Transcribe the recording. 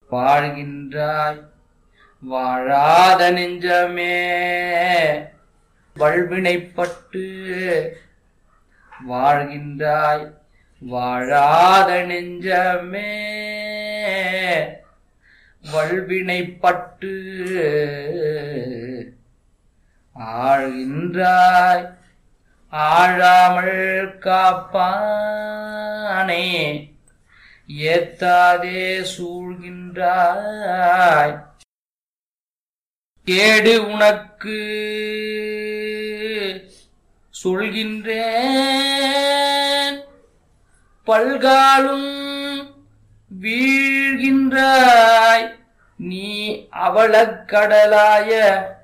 வாழ்கின்றாய் வாழாத நெஞ்சமே வல்வினைப்பட்டு வாழ்கின்றாய் வாழாத நெஞ்சமே வல்வினைப்பட்டு ஆழ்கின்றாய் ஆழாமல் காப்பானே ஏத்தாதே சூழ்கின்றாய் கேடு உனக்கு சொல்கின்றேன் பல்காலும் வீழ்கின்றாய் நீ அவளக்கடலாய